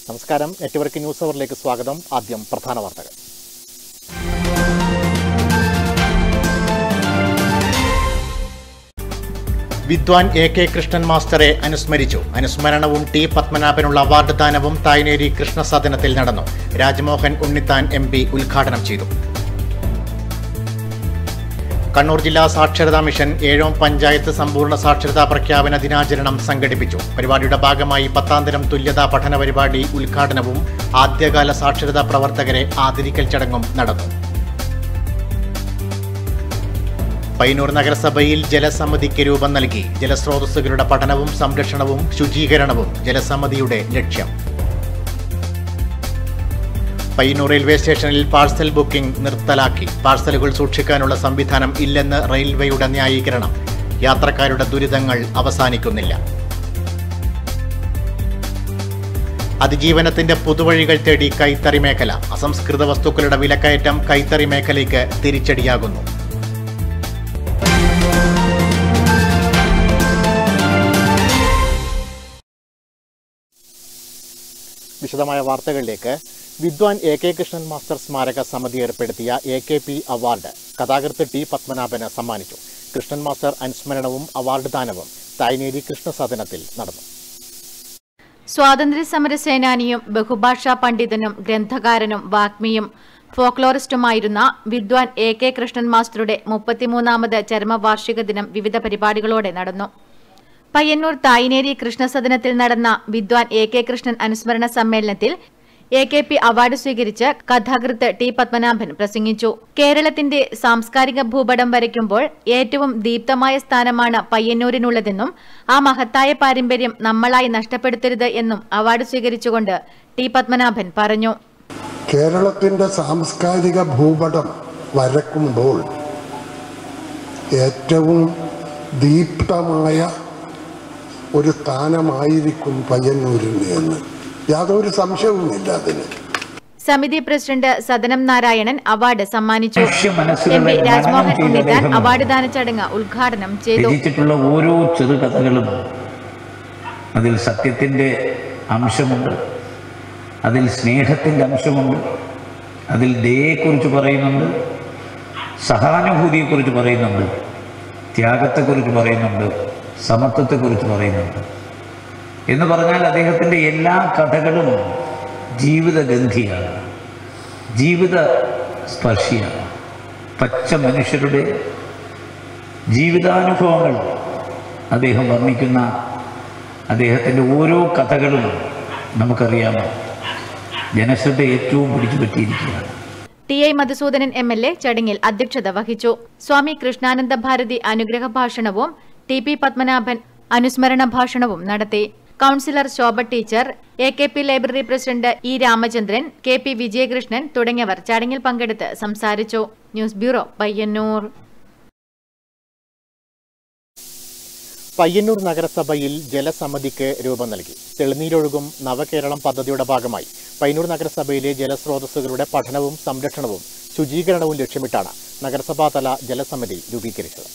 നമസ്കാരം network news അവറിലേക്ക് സ്വാഗതം ആദ്യം പ്രധാന വാർത്തകൾ വിദ്വാൻ എ കെ കൃഷ്ണൻ മാസ്റ്ററെ അനുസ്മരിച്ചു അനുസ്മരണവും ടി പത്മനാഭനുള്ള അവാർഡ് ദാനവും തായ്നേരി കൃഷ്ണസദനത്തിൽ നടന്നു രാജ്മോഹൻ ഉണ്ണിത്താൻ എം പി ഉദ്ഘാടനം ചെയ്തു കണ്ണൂർ ജില്ലാ സാക്ഷരതാ മിഷൻ ഏഴോം പഞ്ചായത്ത് സമ്പൂർണ്ണ സാക്ഷരതാ പ്രഖ്യാപന ദിനാചരണം സംഘടിപ്പിച്ചു പരിപാടിയുടെ ഭാഗമായി പത്താം തരം തുല്യതാ പഠന പരിപാടി ഉദ്ഘാടനവും ആദ്യകാല സാക്ഷരതാ പ്രവർത്തകരെ ആദരിക്കൽ ചടങ്ങും നടന്നു പയ്യന്നൂർ നഗരസഭയിൽ ജലസമിതിക്ക് രൂപം നൽകി ജലസ്രോതസ്സുകളുടെ പഠനവും സംരക്ഷണവും ശുചീകരണവും ജലസമിതിയുടെ ലക്ഷ്യം പയ്യന്നൂർ റെയിൽവേ സ്റ്റേഷനിൽ പാഴ്സൽ ബുക്കിംഗ് നിർത്തലാക്കി പാഴ്സലുകൾ സൂക്ഷിക്കാനുള്ള സംവിധാനം ഇല്ലെന്ന് റെയിൽവേയുടെ ന്യായീകരണം യാത്രക്കാരുടെ ദുരിതങ്ങൾ അവസാനിക്കുന്നില്ല അതിജീവനത്തിന്റെ പുതുവഴികൾ തേടി കൈത്തറി മേഖല അസംസ്കൃത വസ്തുക്കളുടെ വിലക്കയറ്റം കൈത്തറി മേഖലയ്ക്ക് തിരിച്ചടിയാകുന്നു വിശദമായ വാർത്തകളിലേക്ക് വിദ്വാൻ എ കെ കൃഷ്ണൻ മാസ്റ്റർ സ്മാരക സമിതി ഏർപ്പെടുത്തിയ എ കെ പി അവാർഡ് കഥാകൃത്ത് ടി പത്മനാഭന് സമ്മാനിച്ചു കൃഷ്ണൻ മാസ്റ്റർ അനുസ്മരണവും അവാർഡ് ദാനവും തായ്നേരി കൃഷ്ണസദനത്തിൽ നടന്നു സ്വാതന്ത്ര്യ സമര സേനാനിയും ബഹുഭാഷാ പണ്ഡിതനും ഗ്രന്ഥകാരനും വാഗ്മിയും ഫോക്ലോറിസ്റ്റുമായിരുന്ന വിദ്വാൻ എ കെ കൃഷ്ണൻ മാസ്റ്ററുടെ മുപ്പത്തിമൂന്നാമത് ചരമവാർഷിക ദിനം വിവിധ പരിപാടികളോടെ നടന്നു പയ്യന്നൂർ തായിനേരി കൃഷ്ണസദനത്തിൽ നടന്ന വിദ്വാൻ എ കെ കൃഷ്ണൻ അനുസ്മരണ സമ്മേളനത്തിൽ എ കെ പി അവാർഡ് സ്വീകരിച്ച് കഥാകൃത്ത് ടി പത്മനാഭൻ പ്രസംഗിച്ചു കേരളത്തിന്റെ സാംസ്കാരിക ഭൂപടം വരയ്ക്കുമ്പോൾ ഏറ്റവും ദീപ്തമായ സ്ഥാനമാണ് പയ്യന്നൂരിനുള്ളതെന്നും ആ മഹത്തായ പാരമ്പര്യം നമ്മളായി നഷ്ടപ്പെടുത്തരുത് എന്നും അവാർഡ് സ്വീകരിച്ചുകൊണ്ട് ടി പത്മനാഭൻ പറഞ്ഞു കേരളത്തിൻ്റെ സാംസ്കാരിക ഭൂപടം വരക്കുമ്പോൾ ഏറ്റവും ദീപ്തമായ ഒരു സ്ഥാനമായിരിക്കും പയ്യന്നൂരിന് എന്ന് യാതൊരു സംശയവുമില്ല അതിന് സമിതി പ്രസിഡന്റ് സദനം നാരായണൻ അവാർഡ് സമ്മാനിച്ചു മനുഷ്യ മനസ്സുകളെ എം പി രാജ്മോഹൻ മനനം ചെയ്ത ഉണ്ണിത്താൻ അദ്ദേഹം അവാർഡ് ദാന ചടങ്ങ് ഉദ്ഘാടനം ചെയ്തു രചിച്ചിട്ടുള്ള ഓരോ ചെറുകഥകളും അതിൽ സത്യത്തിൻ്റെ അംശമുണ്ട് അതിൽ സ്നേഹത്തിൻ്റെ അംശമുണ്ട് അതിൽ ദയയെക്കുറിച്ച് പറയുന്നുണ്ട് സഹാനുഭൂതിയെക്കുറിച്ച് പറയുന്നുണ്ട് ത്യാഗത്തെക്കുറിച്ച് പറയുന്നുണ്ട് സമത്വത്തെക്കുറിച്ച് പറയുന്നുണ്ട് എന്ന് പറഞ്ഞാൽ അദ്ദേഹത്തിൻ്റെ എല്ലാ കഥകളും ജീവിതഗന്ധിയാണ് ജീവിത സ്പർശിയാണ് പച്ച മനുഷ്യരുടെ ജീവിതാനുഭവങ്ങൾ അദ്ദേഹം വർണ്ണിക്കുന്ന അദ്ദേഹത്തിൻ്റെ ഓരോ കഥകളും നമുക്കറിയാമോ ജനശ്രദ്ധ ഏറ്റവും പിടിച്ചു പറ്റിയിരിക്കുകയാണ് T I Madhusoodanan M L A ചടങ്ങിൽ അധ്യക്ഷത വഹിച്ചു സ്വാമി കൃഷ്ണാനന്ദ ഭാരതി അനുഗ്രഹ ഭാഷണവും ടി പി പത്മനാഭൻ അനുസ്മരണ ഭാഷണവും നടത്തി councillor Shobha teacher A K P library president E Ramachandran K P Vijayakrishnan തുടങ്ങിയവർ ചടങ്ങിൽ പങ്കെടുത്ത് സംസാരിച്ചു ന്യൂസ് ബ്യൂറോ പയ്യന്നൂർ പയ്യന്നൂർ നഗരസഭയിൽ ജലസമിതിക്ക് രൂപം നൽകി തെളിനീരൊഴുകും നവകേരളം പദ്ധതിയുടെ ഭാഗമായി പയ്യന്നൂർ നഗരസഭയിലെ ജലസ്രോതസ്സുകളുടെ പഠനവും സംരക്ഷണവും ശുചീകരണവും ലക്ഷ്യമിട്ടാണ് നഗരസഭാതല ജലസമിതി രൂപീകരിച്ചത്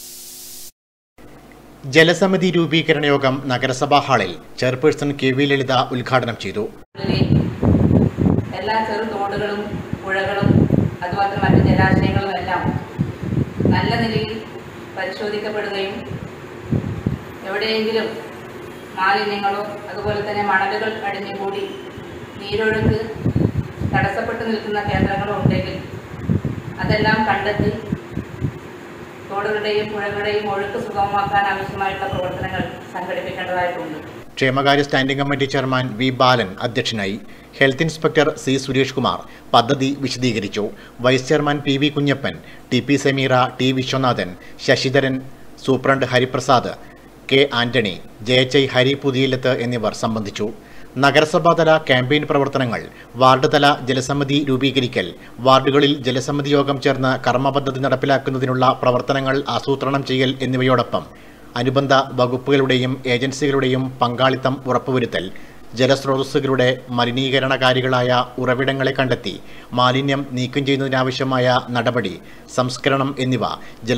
ജലസമിതി രൂപീകരണ യോഗം നഗരസഭാ ഹാളിൽ ചെയർപേഴ്സൺ കെ വി ലളിത ഉദ്ഘാടനം ചെയ്തു ജില്ലയിൽ എല്ലാ ചെറു തോടുകളും പുഴകളും അതുപോലെ തന്നെ മറ്റ് ജലാശയങ്ങളും എല്ലാം നല്ല നിലയിൽ പരിശോധിക്കപ്പെടുകയും എവിടെയെങ്കിലും മാലിന്യങ്ങളോ അതുപോലെ തന്നെ മണലുകൾ അടിഞ്ഞുകൂടി നീരൊഴുക്ക് തടസ്സപ്പെട്ടു നിൽക്കുന്ന കേന്ദ്രങ്ങളോ ഉണ്ടെങ്കിൽ അതെല്ലാം കണ്ടെത്തി തോടുകളുടെയും പുഴകളുടെയും ഒഴുക്ക് സുഗമമാക്കാൻ ആവശ്യമായിട്ടുള്ള പ്രവർത്തനങ്ങൾ സംഘടിപ്പിക്കേണ്ടതായിട്ടുണ്ട് ക്ഷേമകാര്യ standing committee chairman V Balan അധ്യക്ഷനായി health inspector C Suresh Kumar പദ്ധതി വിശദീകരിച്ചു vice chairman P V Kunhappan T P Sameera T Viswanathan Sasidharan superintendent Hariprasad K Antony ജയച്ചൈ ഹരി പുതിയിലത്ത് എന്നിവർ സംബന്ധിച്ചു നഗരസഭാതല ക്യാമ്പയിൻ പ്രവർത്തനങ്ങൾ വാർഡ് തല ജലസമിതി രൂപീകരിക്കൽ വാർഡുകളിൽ ജലസമിതി യോഗം ചേർന്ന് കർമ്മപദ്ധതി നടപ്പിലാക്കുന്നതിനുള്ള പ്രവർത്തനങ്ങൾ ആസൂത്രണം ചെയ്യൽ എന്നിവയോടൊപ്പം അനുബന്ധ വകുപ്പുകളുടെയും ഏജൻസികളുടെയും പങ്കാളിത്തം ഉറപ്പുവരുത്തൽ ജലസ്രോതസ്സുകളുടെ മലിനീകരണകാരികളായ ഉറവിടങ്ങളെ കണ്ടെത്തി മാലിന്യം നീക്കം ചെയ്യുന്നതിനാവശ്യമായ നടപടി സംസ്കരണം എന്നിവ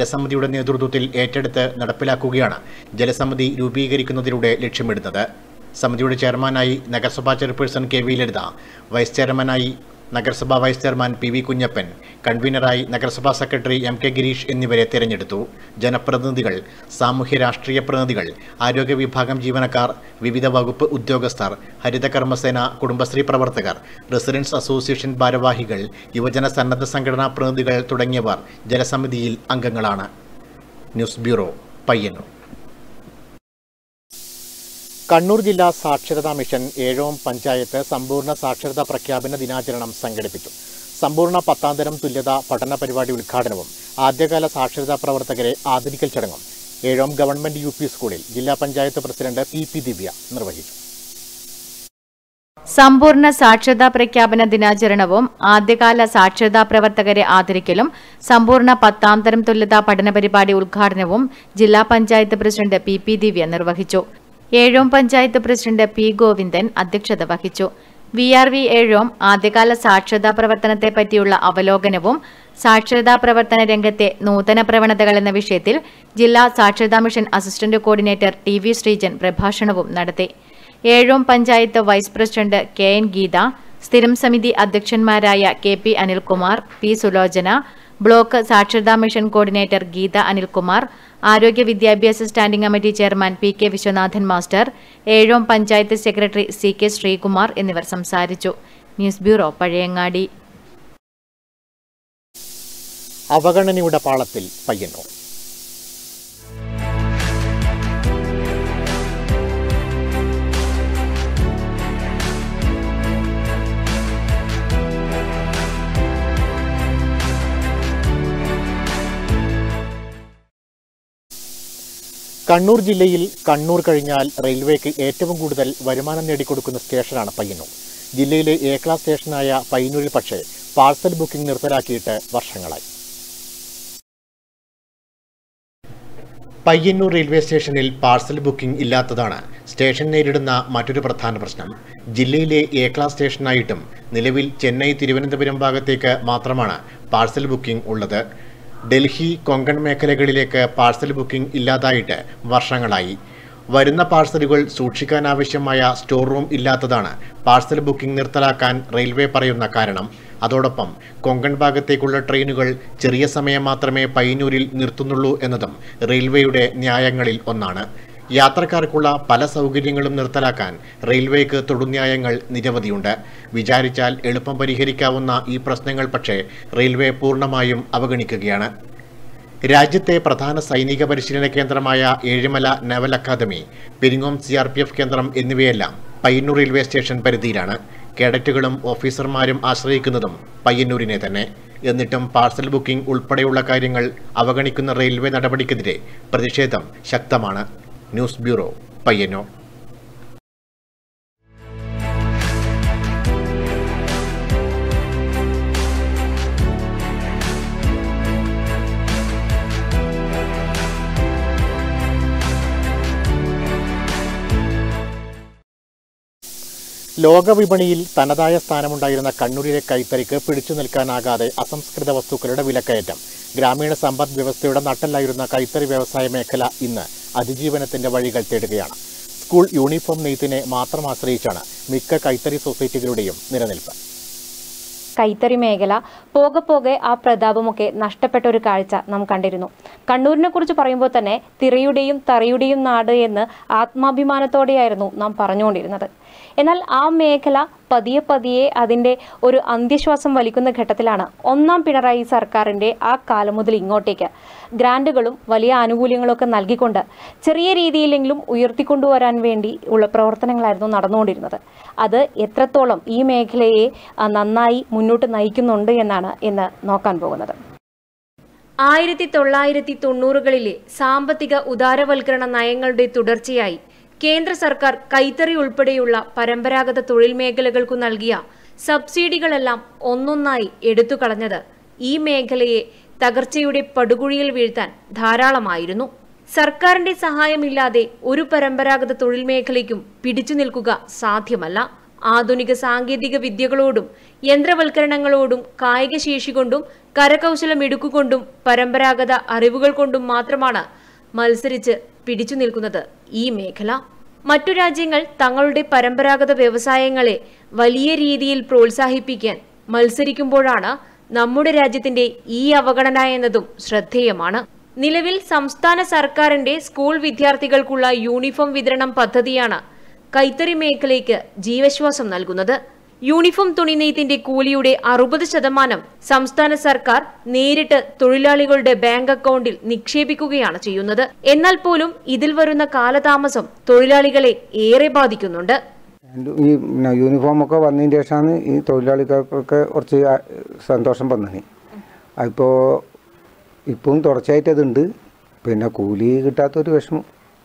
ജലസമിതിയുടെ നേതൃത്വത്തിൽ ഏറ്റെടുത്ത് നടപ്പിലാക്കുകയാണ് ജലസമിതി രൂപീകരിക്കുന്നതിലൂടെ ലക്ഷ്യമിടുന്നത് സമിതിയുടെ ചെയർമാനായി നഗരസഭാ chairperson K V Lalitha vice ചെയർമാനായി നഗരസഭാ vice chairman P V Kunhappan കൺവീനറായി നഗരസഭാ സെക്രട്ടറി എം കെ ഗിരീഷ് എന്നിവരെ തിരഞ്ഞെടുത്തു ജനപ്രതിനിധികൾ സാമൂഹ്യ രാഷ്ട്രീയ പ്രതിനിധികൾ ആരോഗ്യ വിഭാഗം ജീവനക്കാർ വിവിധ വകുപ്പ് ഉദ്യോഗസ്ഥർ ഹരിത കർമ്മസേന കുടുംബശ്രീ പ്രവർത്തകർ റെസിഡൻസ് അസോസിയേഷൻ ഭാരവാഹികൾ യുവജന സന്നദ്ധ സംഘടനാ പ്രതിനിധികൾ തുടങ്ങിയവർ ജനസമിതിയിൽ അംഗങ്ങളാണ് ന്യൂസ് ബ്യൂറോ പയ്യന്നൂർ കണ്ണൂർ ജില്ലാ സാക്ഷരതാ മിഷൻ ഏഴോം പഞ്ചായത്ത് സമ്പൂർണ്ണ സാക്ഷരതാ പ്രഖ്യാപന ദിനാചരണം സംഘടിപ്പിച്ചു സമ്പൂർണ്ണ പത്താന്തരം തുല്യത പഠന പരിപാടി ഉദ്ഘാടനവും ആദ്യകാല സാക്ഷരതാ പ്രവർത്തകരെ ആദരിക്കൽ ചടങ്ങും ഏഴോം ഗവൺമെന്റ് യു പി സ്കൂളിൽ ജില്ലാ panchayat president P P Divya നിർവഹിച്ചു സമ്പൂർണ്ണ സാക്ഷരതാ പ്രഖ്യാപന ദിനാചരണവും ആദ്യകാല സാക്ഷരതാ പ്രവർത്തകരെ ആദരിക്കലും സമ്പൂർണ്ണ പത്താം തരം തുല്യതാ പഠന പരിപാടി ഉദ്ഘാടനവും ജില്ലാ panchayat president P P Divya നിർവഹിച്ചു ഏഴോം പഞ്ചായത്ത് പ്രസിഡന്റ് പി ഗോവിന്ദൻ അധ്യക്ഷത വഹിച്ചു വി ആർ വി ഏഴോം ആദ്യകാല സാക്ഷരതാ പ്രവർത്തനത്തെ പറ്റിയുള്ള അവലോകനവും സാക്ഷരതാ പ്രവർത്തന രംഗത്തെ നൂതന പ്രവണതകൾ എന്ന വിഷയത്തിൽ ജില്ലാ സാക്ഷരതാ mission assistant coordinator T V Sreejan പ്രഭാഷണവും നടത്തി Ezhome panchayat vice president K N Geetha സ്ഥിരം സമിതി അധ്യക്ഷന്മാരായ K P Anilkumar P Sulochana block സാക്ഷരതാ മിഷൻ കോർഡിനേറ്റർ ഗീത അനിൽകുമാർ ആരോഗ്യ വിദ്യാഭ്യാസ standing committee chairman P K Viswanathan master Ezhome panchayat secretary C K Sreekumar എന്നിവർ സംസാരിച്ചു ന്യൂസ് ബ്യൂറോ പഴയങ്ങാടി അവഗണനയുടെ പാളത്തിൽ പയ്യന്നൂർ കണ്ണൂർ ജില്ലയിൽ കണ്ണൂർ കഴിഞ്ഞാൽ റെയിൽവേക്ക് ഏറ്റവും കൂടുതൽ വരുമാനം നേടിക്കൊടുക്കുന്ന സ്റ്റേഷനാണ് പയ്യന്നൂർ ജില്ലയിലെ എ ക്ലാസ് സ്റ്റേഷനായ പയ്യന്നൂരിൽ പക്ഷേ പാഴ്സൽ ബുക്കിംഗ് നിർത്തലാക്കിയിട്ട് വർഷങ്ങളായി പയ്യന്നൂർ റെയിൽവേ സ്റ്റേഷനിൽ പാഴ്സൽ ബുക്കിംഗ് ഇല്ലാത്തതാണ് സ്റ്റേഷൻ നേരിടുന്ന മറ്റൊരു പ്രധാന പ്രശ്നം ജില്ലയിലെ എ ക്ലാസ് സ്റ്റേഷനായിട്ടും നിലവിൽ ചെന്നൈ തിരുവനന്തപുരം ഭാഗത്തേക്ക് മാത്രമാണ് പാഴ്സൽ ബുക്കിംഗ് ഉള്ളത് ഡൽഹി കൊങ്കൺ മേഖലകളിലേക്ക് പാഴ്സൽ ബുക്കിംഗ് ഇല്ലാതായിട്ട് വർഷങ്ങളായി വരുന്ന പാഴ്സലുകൾ സൂക്ഷിക്കാനാവശ്യമായ സ്റ്റോർ റൂം ഇല്ലാത്തതാണ് പാഴ്സൽ ബുക്കിംഗ് നിർത്തലാക്കാൻ റെയിൽവേ പറയുന്ന കാരണം അതോടൊപ്പം കൊങ്കൺ ഭാഗത്തേക്കുള്ള ട്രെയിനുകൾ ചെറിയ സമയം മാത്രമേ പയ്യന്നൂരിൽ നിർത്തുന്നുള്ളൂ എന്നതും റെയിൽവേയുടെ ന്യായങ്ങളിൽ ഒന്നാണ് യാത്രക്കാർക്കുള്ള പല സൗകര്യങ്ങളും നിർത്തലാക്കാൻ റെയിൽവേക്ക് തൊടുന്യായങ്ങൾ നിരവധിയുണ്ട് വിചാരിച്ചാൽ എളുപ്പം പരിഹരിക്കാവുന്ന ഈ പ്രശ്നങ്ങൾ പക്ഷേ റെയിൽവേ പൂർണ്ണമായും അവഗണിക്കുകയാണ് രാജ്യത്തെ പ്രധാന സൈനിക പരിശീലന കേന്ദ്രമായ Ezhimala naval academy Peringome C R P F കേന്ദ്രം എന്നിവയെല്ലാം പയ്യന്നൂർ റെയിൽവേ സ്റ്റേഷൻ പരിധിയിലാണ് കേഡറ്റുകളും ഓഫീസർമാരും ആശ്രയിക്കുന്നതും പയ്യന്നൂരിനെ തന്നെ എന്നിട്ടും പാർസൽ ബുക്കിംഗ് ഉൾപ്പെടെയുള്ള കാര്യങ്ങൾ അവഗണിക്കുന്ന റെയിൽവേ നടപടിക്കെതിരെ പ്രതിഷേധം ശക്തമാണ് ന്യൂസ് ബ്യൂറോ പയ്യന്നൂർ ലോകവിപണിയിൽ തനതായ സ്ഥാനമുണ്ടായിരുന്ന കണ്ണൂരിലെ കൈത്തറിക്ക് പിടിച്ചു നിൽക്കാനാകാതെ അസംസ്കൃത വസ്തുക്കളുടെ വിലക്കയറ്റം ഗ്രാമീണ സമ്പദ് വ്യവസ്ഥയുടെ നട്ടല്ലായിരുന്ന കൈത്തറി വ്യവസായ മേഖല ഇന്ന് അതിജീവനത്തിന്റെ വഴികൾ തേടുകയാണ് സ്കൂൾ യൂണിഫോം നെയ്ത്തിനെ മാത്രം ആശ്രയിച്ചാണ് മിക്ക കൈത്തറി സൊസൈറ്റികളുടെയും നിലനിൽപ്പ് കൈത്തറി മേഖല പോകെ പോകെ ആ പ്രതാപമൊക്കെ നഷ്ടപ്പെട്ട ഒരു കാഴ്ച നാം കണ്ടിരുന്നു കണ്ണൂരിനെ കുറിച്ച് പറയുമ്പോൾ തന്നെ തിറയുടെയും തറയുടെയും നാട് എന്ന് ആത്മാഭിമാനത്തോടെയായിരുന്നു നാം പറഞ്ഞുകൊണ്ടിരുന്നത് എന്നാൽ ആ മേഖല പതിയെ പതിയെ അതിൻ്റെ ഒരു അന്ത്യശ്വാസം വലിക്കുന്ന ഘട്ടത്തിലാണ് ഒന്നാം പിണറായി സർക്കാരിൻ്റെ ആ കാലം മുതൽ ഇങ്ങോട്ടേക്ക് ഗ്രാൻഡുകളും വലിയ ആനുകൂല്യങ്ങളൊക്കെ നൽകിക്കൊണ്ട് ചെറിയ രീതിയിലെങ്കിലും ഉയർത്തിക്കൊണ്ടുവരാൻ വേണ്ടി ഉള്ള പ്രവർത്തനങ്ങളായിരുന്നു നടന്നുകൊണ്ടിരുന്നത് അത് എത്രത്തോളം ഈ മേഖലയെ ആ, നന്നായി മുന്നോട്ട് നയിക്കുന്നുണ്ട് എന്നാണ് ഇന്ന് നോക്കാൻ പോകുന്നത് ആയിരത്തി തൊള്ളായിരത്തി തൊണ്ണൂറുകളിലെ സാമ്പത്തിക ഉദാരവൽക്കരണ നയങ്ങളുടെ തുടർച്ചയായി കേന്ദ്ര സർക്കാർ കൈത്തറി ഉൾപ്പെടെയുള്ള പരമ്പരാഗത തൊഴിൽ മേഖലകൾക്കു നൽകിയ സബ്സിഡികളെല്ലാം ഒന്നൊന്നായി എടുത്തു കളഞ്ഞത് ഈ മേഖലയെ തകർച്ചയുടെ പടുകുഴിയിൽ വീഴ്ത്താൻ ധാരാളമായിരുന്നു സർക്കാരിന്റെ സഹായമില്ലാതെ ഒരു പരമ്പരാഗത തൊഴിൽ മേഖലയ്ക്കും പിടിച്ചു നിൽക്കുക സാധ്യമല്ല ആധുനിക സാങ്കേതിക വിദ്യകളോടും യന്ത്രവൽക്കരണങ്ങളോടും കായിക ശേഷി കൊണ്ടും കരകൗശലം ഇടുക്കുകൊണ്ടും പരമ്പരാഗത അറിവുകൾ കൊണ്ടും മാത്രമാണ് മത്സരിച്ച് പിടിച്ചു നിൽക്കുന്നത് ഈ മേഖല മറ്റു രാജ്യങ്ങൾ തങ്ങളുടെ പരമ്പരാഗത വ്യവസായങ്ങളെ വലിയ രീതിയിൽ പ്രോത്സാഹിപ്പിക്കാൻ മത്സരിക്കുമ്പോഴാണ് നമ്മുടെ രാജ്യത്തിന്റെ ഈ അവഗണന എന്നതും ശ്രദ്ധേയമാണ് നിലവിൽ സംസ്ഥാന സർക്കാരിന്റെ സ്കൂൾ വിദ്യാർത്ഥികൾക്കുള്ള യൂണിഫോം വിതരണം പദ്ധതിയാണ് കൈത്തറി മേഖലയ്ക്ക് ജീവശ്വാസം നൽകുന്നത് യൂണിഫോം തുണി നെയ്ത്തിന്റെ കൂലിയുടെ അറുപത് ശതമാനം സംസ്ഥാന സർക്കാർ നേരിട്ട് തൊഴിലാളികളുടെ ബാങ്ക് അക്കൗണ്ടിൽ നിക്ഷേപിക്കുകയാണ് ചെയ്യുന്നത് എന്നാൽ പോലും ഇതിൽ വരുന്ന കാലതാമസം തൊഴിലാളികളെ ഏറെ ബാധിക്കുന്നുണ്ട് ഈ പിന്നെ യൂണിഫോമൊക്കെ വന്നതിന് ശേഷമാണ് ഈ തൊഴിലാളികൾക്കൊക്കെ കുറച്ച് ആ- സന്തോഷം വന്നത് അതിപ്പോൾ ഇപ്പം തുടർച്ചയായിട്ട് അതുണ്ട് പിന്നെ കൂലി കിട്ടാത്തൊരു വിഷമം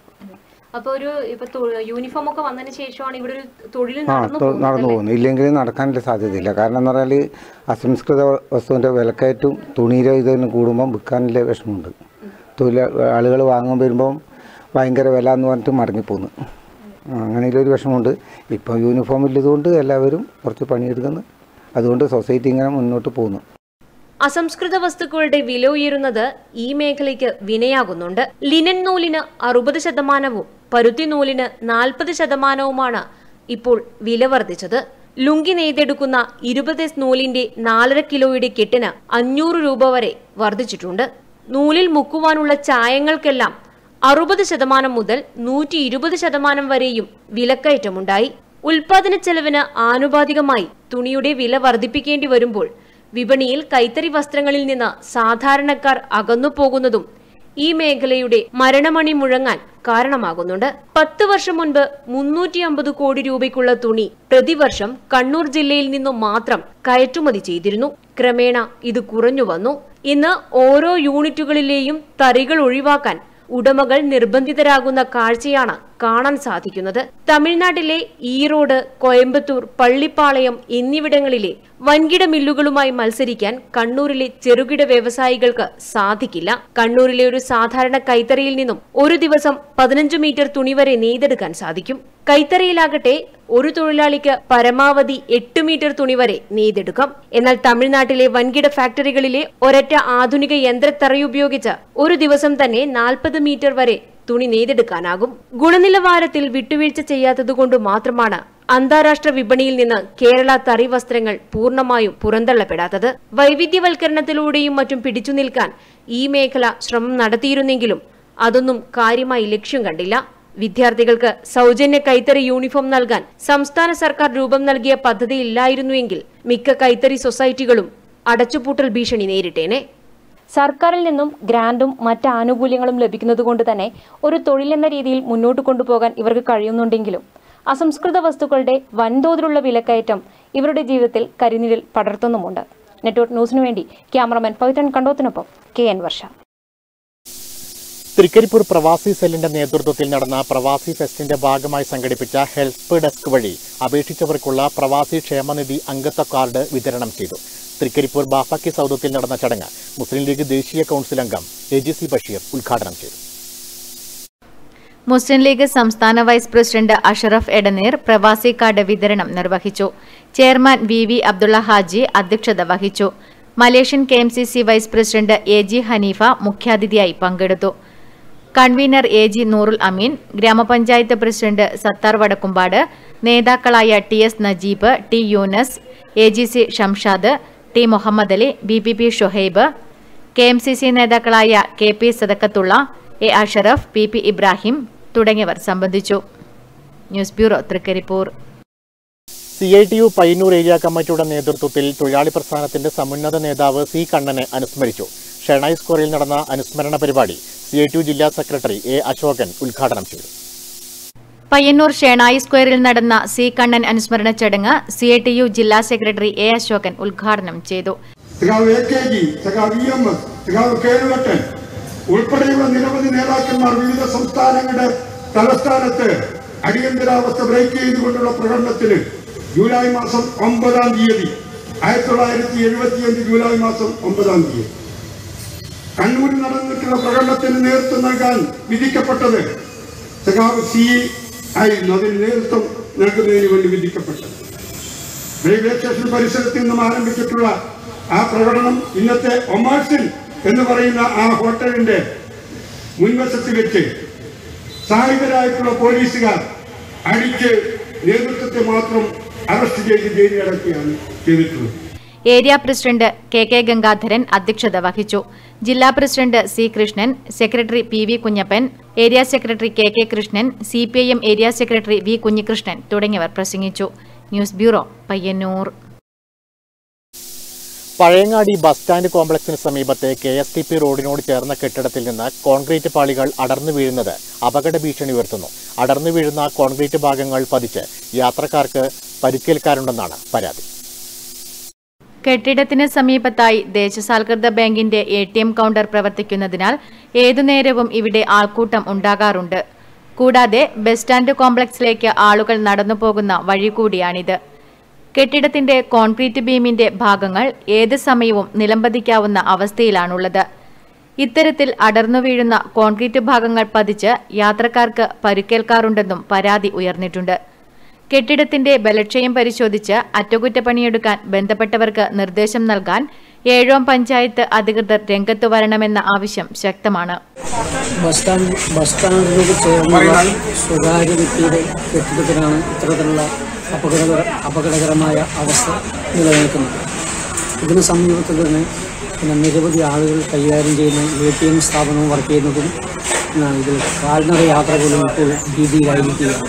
അപ്പൊ ഒരു ഇപ്പൊ യൂണിഫോം ഒക്കെ വന്നതിന് ശേഷമാണ് ഇവിടെ ഒരു തൊഴിൽ ആ തൊ- നടന്നു പോകുന്നു ഇല്ലെങ്കിൽ നടക്കാനുള്ള സാധ്യതയില്ല കാരണം എന്ന് പറഞ്ഞാൽ അസംസ്കൃത വസ്തുവിൻ്റെ വിലക്കയറ്റും തുണിയുടെ ഇതിന് കൂടുമ്പം വിൽക്കാനുള്ള വിഷമമുണ്ട് തൊഴിലാ ആളുകൾ വാങ്ങാൻ വരുമ്പം ഭയങ്കര വില എന്ന് പറഞ്ഞിട്ട് മടങ്ങിപ്പോകുന്നു അങ്ങനെയൊരു വിഷമമുണ്ട് ഇപ്പം യൂണിഫോം ഇല്ലതുകൊണ്ട് എല്ലാവരും കുറച്ച് പണിയെടുക്കുന്നു അതുകൊണ്ട് സൊസൈറ്റി ഇങ്ങനെ മുന്നോട്ട് പോകുന്നു അസംസ്കൃത വസ്തുക്കളുടെ വില ഉയരുന്നത് ഈ മേഖലയ്ക്ക് വിനയാകുന്നുണ്ട് ലിനൻ നൂലിന് അറുപത് ശതമാനവും പരുത്തി നൂലിന് നാൽപ്പത് ശതമാനവുമാണ് ഇപ്പോൾ വില വർദ്ധിച്ചത് ലുങ്കി നെയ്തെടുക്കുന്ന ഇരുപത് നൂലിന്റെ നാലര കിലോയുടെ കെട്ടിന് അഞ്ഞൂറ് രൂപ വരെ വർദ്ധിച്ചിട്ടുണ്ട് നൂലിൽ മുക്കുവാനുള്ള ചായങ്ങൾക്കെല്ലാം അറുപത് ശതമാനം മുതൽ നൂറ്റി ഇരുപത് ശതമാനം വരെയും വിലക്കയറ്റമുണ്ടായി ഉൽപാദന ചെലവിന് ആനുപാതികമായി തുണിയുടെ വില വർദ്ധിപ്പിക്കേണ്ടി വരുമ്പോൾ വിപണിയിൽ കൈത്തറി വസ്ത്രങ്ങളിൽ നിന്ന് സാധാരണക്കാർ അകന്നു പോകുന്നതും ഈ മേഖലയുടെ മരണമണി മുഴങ്ങാൻ കാരണമാകുന്നുണ്ട് പത്ത് വർഷം മുൻപ് മുന്നൂറ്റി അമ്പത് കോടി രൂപയ്ക്കുള്ള തുണി പ്രതിവർഷം കണ്ണൂർ ജില്ലയിൽ നിന്നും മാത്രം കയറ്റുമതി ചെയ്തിരുന്നു ക്രമേണ ഇത് കുറഞ്ഞു വന്നു ഇന്ന് ഓരോ യൂണിറ്റുകളിലെയും തറികൾ ഒഴിവാക്കാൻ ഉടമകൾ നിർബന്ധിതരാകുന്ന കാഴ്ചയാണ് കാണാൻ സാധിക്കുന്നത് തമിഴ്നാട്ടിലെ ഈറോഡ് കോയമ്പത്തൂർ പള്ളിപ്പാളയം എന്നിവിടങ്ങളിലെ വൻകിട മില്ലുകളുമായി മത്സരിക്കാൻ കണ്ണൂരിലെ ചെറുകിട വ്യവസായികൾക്ക് സാധിക്കില്ല കണ്ണൂരിലെ ഒരു സാധാരണ കൈത്തറിയിൽ നിന്നും ഒരു ദിവസം പതിനഞ്ച് മീറ്റർ തുണി വരെ നെയ്തെടുക്കാൻ സാധിക്കും കൈത്തറിയിലാകട്ടെ ഒരു തൊഴിലാളിക്ക് പരമാവധി എട്ട് മീറ്റർ തുണി വരെ നെയ്തെടുക്കാം എന്നാൽ തമിഴ്നാട്ടിലെ വൻകിട ഫാക്ടറികളിലെ ഒരൊറ്റ ആധുനിക യന്ത്രത്തറ ഉപയോഗിച്ച് ഒരു ദിവസം തന്നെ നാൽപ്പത് മീറ്റർ വരെ തുണി നെയ്തെടുക്കാനാകും ഗുണനിലവാരത്തിൽ വിട്ടുവീഴ്ച ചെയ്യാത്തതുകൊണ്ട് മാത്രമാണ് അന്താരാഷ്ട്ര വിപണിയിൽ നിന്ന് കേരള തറി വസ്ത്രങ്ങൾ പൂർണ്ണമായും പുറന്തള്ളപ്പെടാത്തത് വൈവിധ്യവൽക്കരണത്തിലൂടെയും മറ്റും പിടിച്ചു നിൽക്കാൻ ഈ മേഖല ശ്രമം നടത്തിയിരുന്നെങ്കിലും അതൊന്നും കാര്യമായി ലക്ഷ്യം കണ്ടില്ല വിദ്യാർത്ഥികൾക്ക് സൗജന്യ കൈത്തറി യൂണിഫോം നൽകാൻ സംസ്ഥാന സർക്കാർ രൂപം നൽകിയ പദ്ധതി ഇല്ലായിരുന്നുവെങ്കിൽ മിക്ക കൈത്തറി സൊസൈറ്റികളും അടച്ചുപൂട്ടൽ ഭീഷണി നേരിട്ടേനെ സർക്കാരിൽ നിന്നും ഗ്രാൻഡും മറ്റ് ആനുകൂല്യങ്ങളും ലഭിക്കുന്നതുകൊണ്ട് തന്നെ ഒരു തൊഴിലെന്ന രീതിയിൽ മുന്നോട്ട് കൊണ്ടുപോകാൻ ഇവർക്ക് കഴിയുന്നുണ്ടെങ്കിലും അസംസ്കൃത വസ്തുക്കളുടെ വൻതോതിലുള്ള വിലക്കയറ്റം ഇവരുടെ ജീവിതത്തിൽ കരിനിഴൽ പടർത്തുന്നുമുണ്ട് നെറ്റ്വർക്ക് ന്യൂസിനു വേണ്ടി ക്യാമറമാൻ പവിത്രൻ കണ്ടോത്തിനൊപ്പം കെ എൻ വർഷ തൃക്കരിപ്പൂർ പ്രവാസി സെല്ലിന്റെ നേതൃത്വത്തിൽ നടന്ന പ്രവാസി ഫെസ്റ്റിന്റെ ഭാഗമായി സംഘടിപ്പിച്ച ഹെൽപ്പ് ഡെസ്ക് വഴി അപേക്ഷിച്ചവർക്കുള്ള പ്രവാസി ക്ഷേമനിധി അംഗത്വ കാർഡ് വിതരണം ചെയ്തു തൃക്കരിപ്പൂർ ബാഫക്കി സൗദത്തിൽ നടന്ന ചടങ്ങ് മുസ്ലിം ലീഗ് ദേശീയ കൌൺസിൽ അംഗം എ ജി സി ബഷീർ ഉദ്ഘാടനം ചെയ്തു മുസ്ലിം ലീഗ് സംസ്ഥാന വൈസ് പ്രസിഡന്റ് അഷറഫ് എടനീർ പ്രവാസി കാർഡ് വിതരണം നിർവഹിച്ചു chairman V V Abdulla Haji അധ്യക്ഷത വഹിച്ചു Malaysian K M C C vice president A G Haneefa മുഖ്യാതിഥിയായി പങ്കെടുത്തു കൺവീനർ എ ജി നൂറുൽ അമീൻ ഗ്രാമപഞ്ചായത്ത് പ്രസിഡന്റ് സത്താർ വടക്കുംപാട് നേതാക്കളായ T S Najeeb T Yunus A G C Shamshad T Muhammad Ali B P P Shuhaib K M C C നേതാക്കളായ K P Sadakathulla A Ashraf P P Ibrahim തുടങ്ങിയവർ സംബന്ധിച്ചു news bureau Trikaripur C I T U Payyanur area കമ്മിറ്റിയുടെ നേതൃത്വത്തിൽ തൊഴിലാളി പ്രസ്ഥാനത്തിന്റെ സമുന്നത നേതാവ് സി കണ്ണനെ അനുസ്മരിച്ചു ഷെണായി സ്ക്വയറിൽ നടന്ന അനുസ്മരണ പരിപാടി സി ഐ ടി യു ജില്ലാ സെക്രട്ടറി എ അശോകൻ ഉദ്ഘാടനം ചെയ്തു പയ്യന്നൂർ ഷേണായി സ്ക്വയറിൽ നടന്ന സി കണ്ണൻ അനുസ്മരണ ചടങ്ങ് സി ഐ ടി യു ജില്ലാ സെക്രട്ടറി എ അശോകൻ ഉദ്ഘാടനം ചെയ്തു സഖാവ് എ കെ ജി സഖാവ് ഇ എം എസ് സഖാവ് കേളുവട്ടൻ ഉൾപ്പെടെയുള്ള നിരവധി നേതാക്കന്മാർ വിവിധ സംസ്ഥാനങ്ങളുടെ തലസ്ഥാനത്ത് അടിയന്തരാവസ്ഥ ബ്രേക്ക് ചെയ്തുകൊണ്ടുള്ള പ്രകടനത്തിന് ജൂലൈ മാസം ഒമ്പതാം തീയതി ആയിരത്തി തൊള്ളായിരത്തി എഴുപത്തിയഞ്ച് ജൂലൈ മാസം ഒമ്പതാം തീയതി കണ്ണൂരിൽ നടന്നിട്ടുള്ള പ്രകടനത്തിന് നേതൃത്വം നൽകാൻ വിധിക്കപ്പെട്ടത് സഖാവ് സി ആയിരുന്നു അതിന് നേതൃത്വം നൽകുന്നതിന് വേണ്ടി വിധിക്കപ്പെട്ടത് റെയിൽവേ സ്റ്റേഷൻ പരിസരത്ത് നിന്നും ആരംഭിച്ചിട്ടുള്ള ആ പ്രകടനം ഇന്നത്തെ ഒമാർസിൻ എന്ന് പറയുന്ന ആ ഹോട്ടലിന്റെ മുൻവശത്ത് വെച്ച് സായുധരായിട്ടുള്ള പോലീസുകാർ അടിക്ക് നേതൃത്വത്തെ മാത്രം അറസ്റ്റ് ചെയ്ത് ജയിലിലടക്കുകയാണ് ചെയ്തിട്ടുള്ളത് area president K K Gangadharan അധ്യക്ഷത വഹിച്ചു ജില്ലാ president C Krishnan secretary P V Kunhappan area secretary K K Krishnan C P I M area secretary V Kunhikrishnan തുടങ്ങിയവർ പ്രസംഗിച്ചു news bureau Payyanur Pazhayangadi bus stand കോംപ്ലക്സിന് സമീപത്തെ കെ എസ് ടി പി റോഡിനോട് ചേർന്ന കെട്ടിടത്തിൽ നിന്ന് കോൺക്രീറ്റ് പാളികൾ അടർന്നു വീഴുന്നത് അപകട ഭീഷണി ഉയർത്തുന്നു അടർന്നു വീഴുന്ന കോൺക്രീറ്റ് ഭാഗങ്ങൾ പതിച്ച് യാത്രക്കാർക്ക് പരിക്കേൽക്കാറുണ്ടെന്നാണ് പരാതി കെട്ടിടത്തിന് സമീപത്തായി ദേശസാൽകൃത ബാങ്കിന്റെ എ ടി എം കൗണ്ടർ പ്രവർത്തിക്കുന്നതിനാൽ ഏതുനേരവും ഇവിടെ ആൾക്കൂട്ടം ഉണ്ടാകാറുണ്ട് കൂടാതെ ബസ് സ്റ്റാൻഡ് കോംപ്ലക്സിലേക്ക് ആളുകൾ നടന്നു പോകുന്ന വഴി കൂടിയാണിത് കെട്ടിടത്തിന്റെ കോൺക്രീറ്റ് ബീമിന്റെ ഭാഗങ്ങൾ ഏത് സമയവും നിലംപതിക്കാവുന്ന അവസ്ഥയിലാണുള്ളത് ഇത്തരത്തിൽ അടർന്നു വീഴുന്ന കോൺക്രീറ്റ് ഭാഗങ്ങൾ പതിച്ച് യാത്രക്കാർക്ക് പരുക്കേൽക്കാറുണ്ടെന്നും പരാതി ഉയർന്നിട്ടുണ്ട് കെട്ടിടത്തിന്റെ ബലക്ഷയം പരിശോധിച്ച് അറ്റകുറ്റപ്പണിയെടുക്കാൻ ബന്ധപ്പെട്ടവർക്ക് നിർദ്ദേശം നൽകാൻ ഏഴോം പഞ്ചായത്ത് അധികൃതർ രംഗത്തു വരണമെന്ന ആവശ്യം ശക്തമാണ് ബസ് സ്റ്റാൻഡ് ബസ് സ്റ്റാൻഡിനോട് ചേർന്നുള്ള സ്വകാര്യ വ്യക്തിയുടെ കെട്ടിടത്തിനാണ് ഇത്തരത്തിലുള്ള അപകടകര അപകടകരമായ അവസ്ഥ നിലനിൽക്കുന്നത് ഇതിന് സമീപത്ത് തന്നെ പിന്നെ നിരവധി ആളുകൾ കൈകാര്യം ചെയ്യുന്ന എ ടി എം സ്ഥാപനം വർക്ക് ചെയ്യുന്നതും ആ, ഇതിൽ കാൽനട യാത്ര പോലും ഇപ്പോൾ ഭീതിയിലായിരിക്കുകയാണ്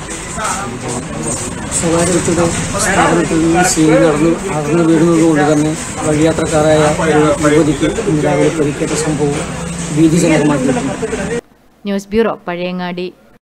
സ്വകാര്യ വ്യക്തിയുടെ സ്ഥാപനത്തിൽ നിന്ന് സീൽ നടന്നു അടർന്നു വീഴുന്നത് കൊണ്ട് തന്നെ വഴിയാത്രക്കാരായ ഒരു യുവതിക്ക് ഇന്ന് രാവിലെ പരിക്കേറ്റ സംഭവം ഭീതിജനകമാക്കിയിട്ടുണ്ട് ന്യൂസ് ബ്യൂറോ പഴയങ്ങാടി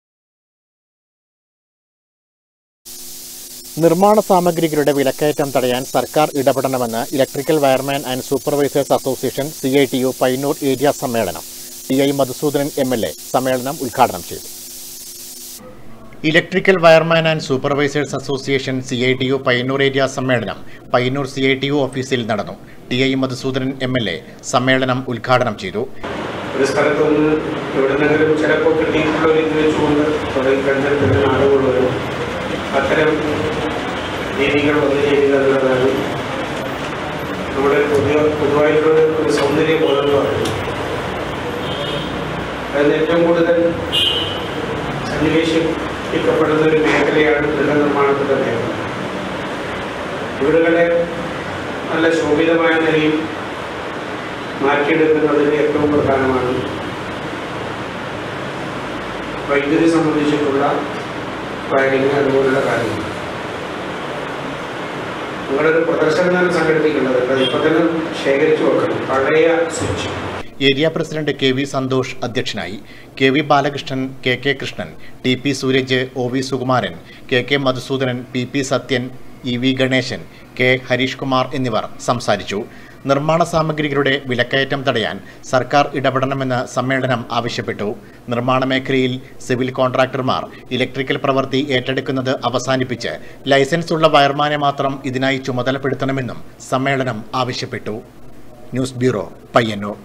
നിർമ്മാണ സാമഗ്രികളുടെ വിലക്കയറ്റം തടയാൻ സർക്കാർ ഇടപെടണമെന്ന് electrical wireman and supervisors association C I T U Payyanur area സമ്മേളനം T I Madhusoodanan M L A സമ്മേളനം ഉദ്ഘാടനം ചെയ്തു electrical wireman and supervisors association C I T U Payyanur area സമ്മേളനം Payyanur C I T U ഓഫീസിൽ നടന്നു T I Madhusoodanan M L A സമ്മേളനം ഉദ്ഘാടനം ചെയ്തു ഒരു സ്ഥലത്തുനിന്ന് എവിടുന്നെങ്കിലും ചിലപ്പോൾ കിട്ടിയിട്ടുള്ള ഒരു ഇത് വെച്ചുകൊണ്ട് തുടങ്ങി കഴിഞ്ഞാൽ പിന്നെ നാടുകൾ വരും അത്തരം രീതികൾ വന്നു ചെയ്യുന്നതാണ് നമ്മുടെ പൊതുവ പൊതുവായിട്ടുള്ള ഒരു സൗന്ദര്യ ബോധം എന്ന് പറയുന്നത് അതിന് ഏറ്റവും കൂടുതൽ സന്നിവേശിക്കപ്പെടുന്ന ഒരു മേഖലയാണ് ഗൃഹനിർമ്മാണത്തിൻ്റെ മേഖല വീടുകളെ നല്ല ശോഭിതമായ നിലയിൽ മാറ്റിയെടുക്കുന്നതിന് ഏറ്റവും പ്രധാനമാണ് വൈദ്യുതി സംബന്ധിച്ചിട്ടുള്ള വയറിങ് അതുപോലുള്ള കാര്യങ്ങൾ നിങ്ങളൊരു പ്രദർശനം സംഘടിപ്പിക്കേണ്ടതുണ്ട് അത് ഇപ്പം തന്നെ ശേഖരിച്ചു വെക്കണം പഴയ switch area president K V Santhosh അധ്യക്ഷനായി K V Balakrishnan K K Krishnan T P Sooraj O V Sukumaran K K Madhusoodanan P P Sathyan E V Ganesan K Harish Kumar എന്നിവർ സംസാരിച്ചു നിർമ്മാണ സാമഗ്രികളുടെ വിലക്കയറ്റം തടയാൻ സർക്കാർ ഇടപെടണമെന്ന് സമ്മേളനം ആവശ്യപ്പെട്ടു നിർമ്മാണ മേഖലയിൽ സിവിൽ കോൺട്രാക്ടർമാർ ഇലക്ട്രിക്കൽ പ്രവൃത്തി ഏറ്റെടുക്കുന്നത് അവസാനിപ്പിച്ച് ലൈസൻസ് ഉള്ള വയർമാനെ മാത്രം ഇതിനായി ചുമതലപ്പെടുത്തണമെന്നും സമ്മേളനം ആവശ്യപ്പെട്ടു ന്യൂസ് ബ്യൂറോ പയ്യന്നൂർ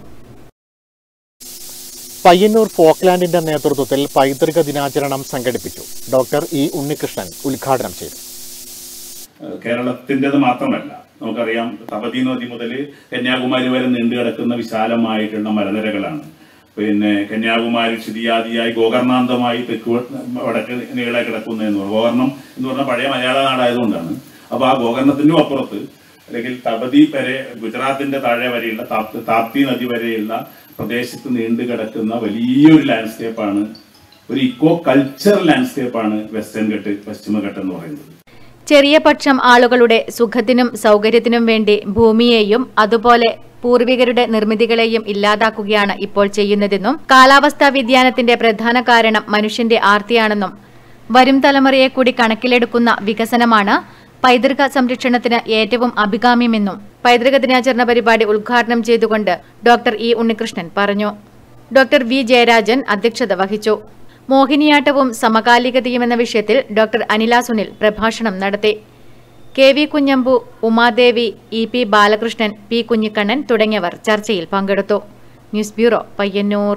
പയ്യന്നൂർ ഫോക്ലാൻഡിന്റെ നേതൃത്വത്തിൽ പൈതൃക ദിനാചരണം സംഘടിപ്പിച്ചു ഡോക്ടർ ഇ ഉണ്ണികൃഷ്ണൻ ഉദ്ഘാടനം ചെയ്തു കേരളത്തിൻ്റെത് മാത്രമല്ല നമുക്കറിയാം തപതി നദി മുതൽ കന്യാകുമാരി വരെ നീണ്ടു കിടക്കുന്ന വിശാലമായിട്ടുള്ള മലനിരകളാണ് പിന്നെ കന്യാകുമാരി സ്ഥിതിയാദിയായി ഗോകർണാന്തമായി തെക്ക് വ- വടക്ക് നീളെ കിടക്കുന്ന എന്ന് പറയും ഗോകർണം എന്ന് പറഞ്ഞാൽ പഴയ മലയാള നാടായതുകൊണ്ടാണ് അപ്പൊ ആ ഗോകർണത്തിനും അപ്പുറത്ത് അല്ലെങ്കിൽ തപതി വരെ ഗുജറാത്തിന്റെ താഴെ വരെയുള്ള താപ്- താപ്തി നദി വരെയുള്ള പ്രദേശത്ത് നീണ്ടു കിടക്കുന്ന വലിയൊരു ലാൻഡ്സ്കേപ്പാണ് ഒരു ഇക്കോ കൾച്ചർ ലാൻഡ്സ്കേപ്പാണ് വെസ്റ്റേൺ ഘട്ട് പശ്ചിമഘട്ടം എന്ന് പറയുന്നത് ചെറിയ പക്ഷം ആളുകളുടെ സുഖത്തിനും സൗകര്യത്തിനും വേണ്ടി ഭൂമിയെയും അതുപോലെ പൂർവികരുടെ നിർമ്മിതികളെയും ഇല്ലാതാക്കുകയാണ് ഇപ്പോൾ ചെയ്യുന്നതെന്നും കാലാവസ്ഥാ വ്യതിയാനത്തിന്റെ പ്രധാന കാരണം മനുഷ്യന്റെ ആർത്തിയാണെന്നും വരും തലമുറയെ കൂടി കണക്കിലെടുക്കുന്ന വികസനമാണ് പൈതൃക സംരക്ഷണത്തിന് ഏറ്റവും അഭികാമ്യമെന്നും പൈതൃക ദിനാചരണ പരിപാടി ഉദ്ഘാടനം ചെയ്തുകൊണ്ട് ഡോക്ടർ ഇ ഉണ്ണികൃഷ്ണൻ പറഞ്ഞു ഡോക്ടർ വി ജയരാജൻ അധ്യക്ഷത വഹിച്ചു മോഹിനിയാട്ടവും സമകാലികതയും എന്ന വിഷയത്തിൽ ഡോക്ടർ അനില സുനിൽ പ്രഭാഷണം നടത്തി K V Kunhambu Umadevi E P Balakrishnan P Kunhikannan തുടങ്ങിയവർ ചർച്ചയിൽ പങ്കെടുത്തു ന്യൂസ് ബ്യൂറോ പയ്യന്നൂർ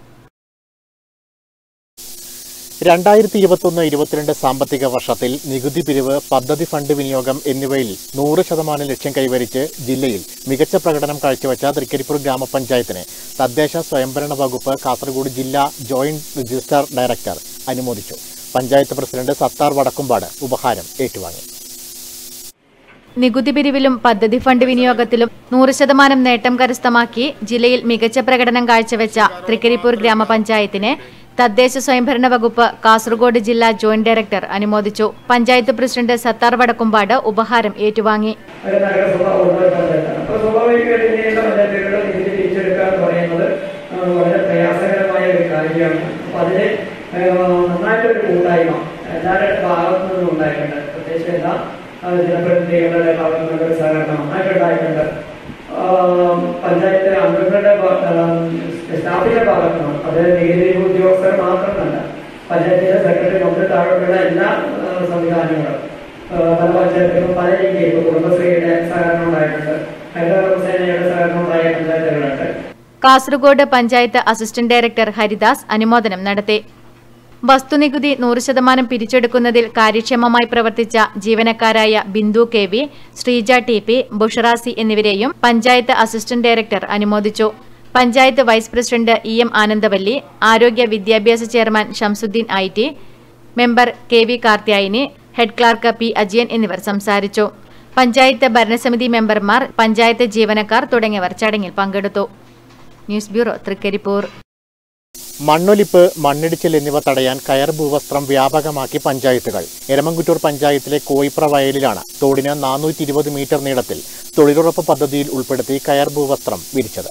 രണ്ടായിരത്തി ഇരുപത്തൊന്ന് ഇരുപത്തിരണ്ട് സാമ്പത്തിക വർഷത്തിൽ നികുതി പിരിവ് പദ്ധതി ഫണ്ട് വിനിയോഗം എന്നിവയിൽ നൂറ് ശതമാനം ലക്ഷ്യം കൈവരിച്ച് ജില്ലയിൽ മികച്ച പ്രകടനം കാഴ്ചവെച്ച തൃക്കരിപ്പൂർ ഗ്രാമപഞ്ചായത്തിനെ തദ്ദേശ സ്വയംഭരണ വകുപ്പ് കാസർഗോഡ് ജില്ലാ ജോയിന്റ് രജിസ്ട്രാർ ഡയറക്ടർ അനുമോദിച്ചു പഞ്ചായത്ത് പ്രസിഡന്റ് സത്താർ വടക്കുംപാട് ഉപഹാരം ഏറ്റുവാങ്ങി നികുതി പിരിവിലും പദ്ധതി ഫണ്ട് വിനിയോഗത്തിലും നൂറ് ശതമാനം നേട്ടം കരസ്ഥമാക്കി ജില്ലയിൽ മികച്ച പ്രകടനം കാഴ്ചവെച്ച തൃക്കരിപ്പൂർ ഗ്രാമപഞ്ചായത്തിനെ തദ്ദേശ സ്വയംഭരണ വകുപ്പ് കാസർഗോഡ് ജില്ലാ ജോയിന്റ് ഡയറക്ടർ അനുമോദിച്ചു പഞ്ചായത്ത് പ്രസിഡന്റ് സത്താർ വടക്കുംപാട് ഉപഹാരം ഏറ്റുവാങ്ങി ഒരു നഗരസഭ ഉള്ള പഞ്ചായത്താണ് അപ്പോൾ സ്വാഭാവികമായിട്ടും ഇങ്ങനെയുള്ള പഞ്ചായത്തുകളുടെ നികുതി തിരിച്ചെടുക്കുക എന്ന് പറയുന്നത് ആ, വളരെ പ്രയാസകരമായ ഒരു കാര്യമാണ് അപ്പോൾ അതിന് ആ, നന്നായിട്ടൊരു കൂട്ടായ്മ എല്ലാവരുടെ ഭാഗത്തു നിന്നും ഉണ്ടായിട്ടുണ്ട് പ്രത്യേകിച്ച് എല്ലാ ആ, ജനപ്രതിനിധികളുടെ ഭാഗത്തു നിന്നൊരു സഹകരണം നന്നായിട്ട് ഉണ്ടായിട്ടുണ്ട് ആ, പഞ്ചായത്ത് അംഗങ്ങളുടെ ഭാ- ആ, സ്റ്റാഫിന്റെ ഭാഗത്തു നിന്നും അത് നികുതി ഉദ്യോഗസ്ഥർ മാത്രമല്ല പഞ്ചായത്തിലെ സെക്രട്ടറി മുതൽ താഴോട്ടുള്ള എല്ലാ ആ, സംവിധാനങ്ങളും ആ, പല പഞ്ചായത്തുകളും പല രീതിയിൽ ഇപ്പോൾ കുടുംബശ്രീയുടെ സഹകരണം ഉണ്ടായിട്ടുണ്ട് ഹരിതകർമ്മസേനയുടെ സഹകരണം ഉണ്ടായ പഞ്ചായത്തുകളുണ്ട് കാസർഗോഡ് പഞ്ചായത്ത് അസിസ്റ്റന്റ് ഡയറക്ടർ ഹരിദാസ് അനുമോദനം നടത്തി വസ്തുനികുതി നൂറ് ശതമാനം പിരിച്ചെടുക്കുന്നതിൽ കാര്യക്ഷമമായി പ്രവർത്തിച്ച ജീവനക്കാരായ Bindu K V Sreeja T P Bushrasi എന്നിവരെയും പഞ്ചായത്ത് അസിസ്റ്റന്റ് ഡയറക്ടർ അനുമോദിച്ചു panchayat vice president E M Anandavalli ആരോഗ്യ വിദ്യാഭ്യാസ chairman Shamsuddin I T member K V Karthyayani head clerk P Ajayan എന്നിവർ സംസാരിച്ചു പഞ്ചായത്ത് ഭരണസമിതി മെമ്പർമാർ പഞ്ചായത്ത് ജീവനക്കാർ തുടങ്ങിയവർ ചടങ്ങിൽ പങ്കെടുത്തു ന്യൂസ് ബ്യൂറോ തൃക്കരിപ്പൂർ മണ്ണൊലിപ്പ് മണ്ണിടിച്ചിൽ എന്നിവ തടയാൻ കയർ ഭൂവസ്ത്രം വ്യാപകമാക്കി പഞ്ചായത്തുകൾ എരമംകുറ്റൂർ പഞ്ചായത്തിലെ കോയിപ്ര വയലിലാണ് തോടിന് നാനൂറ്റി ഇരുപത് മീറ്റർ നീളത്തിൽ തൊഴിലുറപ്പ് പദ്ധതിയിൽ ഉൾപ്പെടുത്തി കയർ ഭൂവസ്ത്രം വിരിച്ചത്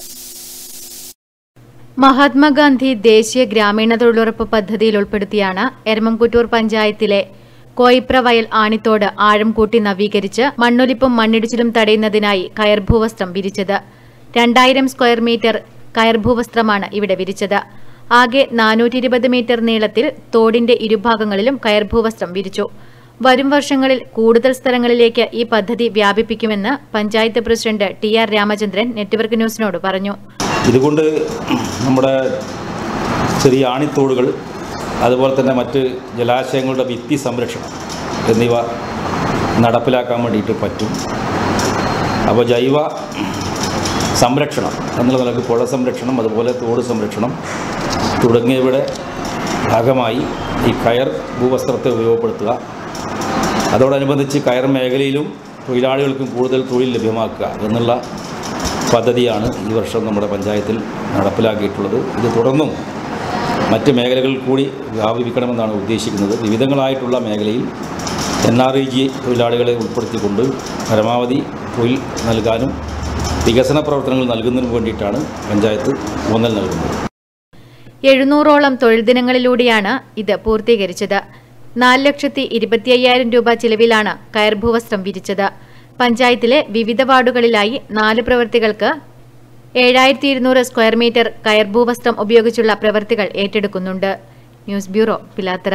മഹാത്മാഗാന്ധി ദേശീയ ഗ്രാമീണ തൊഴിലുറപ്പ് പദ്ധതിയിൽ ഉൾപ്പെടുത്തിയാണ് എരമംകുറ്റൂർ പഞ്ചായത്തിലെ കോയിപ്ര വയൽ ആണിത്തോട് ആഴം കൂട്ടി നവീകരിച്ച് മണ്ണൊലിപ്പും മണ്ണിടിച്ചിലും തടയുന്നതിനായി കയർഭൂവസ്ത്രം വിരിച്ചത് രണ്ടായിരം സ്ക്വയർ മീറ്റർ കയർഭൂവസ്ത്രമാണ് ഇവിടെ വിരിച്ചത് ആകെ നാനൂറ്റി ഇരുപത് മീറ്റർ നീളത്തിൽ തോടിന്റെ ഇരുഭാഗങ്ങളിലും കയർഭൂവസ്ത്രം വിരിച്ചു വരും വർഷങ്ങളിൽ കൂടുതൽ സ്ഥലങ്ങളിലേക്ക് ഈ പദ്ധതി വ്യാപിപ്പിക്കുമെന്ന് panchayat president T R Ramachandran network ന്യൂസിനോട് പറഞ്ഞു ഇതുകൊണ്ട് നമ്മുടെ ചെറിയ ആണിത്തോടുകൾ അതുപോലെ തന്നെ മറ്റ് ജലാശയങ്ങളുടെ ഭിത്തി സംരക്ഷണം എന്നിവ നടപ്പിലാക്കാൻ വേണ്ടിയിട്ട് പറ്റും അപ്പോൾ ജൈവ സംരക്ഷണം എന്നുള്ള നിലക്ക് പുഴ സംരക്ഷണം അതുപോലെ തോട് സംരക്ഷണം തുടങ്ങിയവയുടെ ഭാഗമായി ഈ കയർ ഭൂവസ്ത്രത്തെ ഉപയോഗപ്പെടുത്തുക അതോടനുബന്ധിച്ച് കയർ മേഖലയിലും തൊഴിലാളികൾക്കും കൂടുതൽ തൊഴിൽ ലഭ്യമാക്കുക എന്നുള്ള പദ്ധതിയാണ് ഈ വർഷം നമ്മുടെ പഞ്ചായത്തിൽ നടപ്പിലാക്കിയിട്ടുള്ളത് ഇത് തുടർന്നും മറ്റ് മേഖലകളിൽ കൂടി വ്യാപിപ്പിക്കണമെന്നാണ് ഉദ്ദേശിക്കുന്നത് വിവിധങ്ങളായിട്ടുള്ള മേഖലയിൽ എൻ ആർ ഇ ജി തൊഴിലാളികളെ ഉൾപ്പെടുത്തിക്കൊണ്ട് പരമാവധി തൊഴിൽ നൽകാനും വികസന പ്രവർത്തനങ്ങൾ നൽകുന്നതിനും വേണ്ടിയിട്ടാണ് പഞ്ചായത്ത് ഊന്നൽ നൽകുന്നത് എഴുന്നൂറോളം തൊഴിൽ ദിനങ്ങളിലൂടെയാണ് ഇത് പൂർത്തീകരിച്ചത് നാല് ലക്ഷത്തി ഇരുപത്തി അയ്യായിരം രൂപ ചിലവിലാണ് കയർഭൂവസ്ത്രം വിരിച്ചത് പഞ്ചായത്തിലെ വിവിധ വാർഡുകളിലായി നാല് പ്രവൃത്തികൾക്ക് ഏഴായിരത്തി ഇരുന്നൂറ് സ്ക്വയർ മീറ്റർ കയർഭൂവസ്ത്രം ഉപയോഗിച്ചുള്ള പ്രവൃത്തികൾ ഏറ്റെടുക്കുന്നുണ്ട് news bureau Pilathara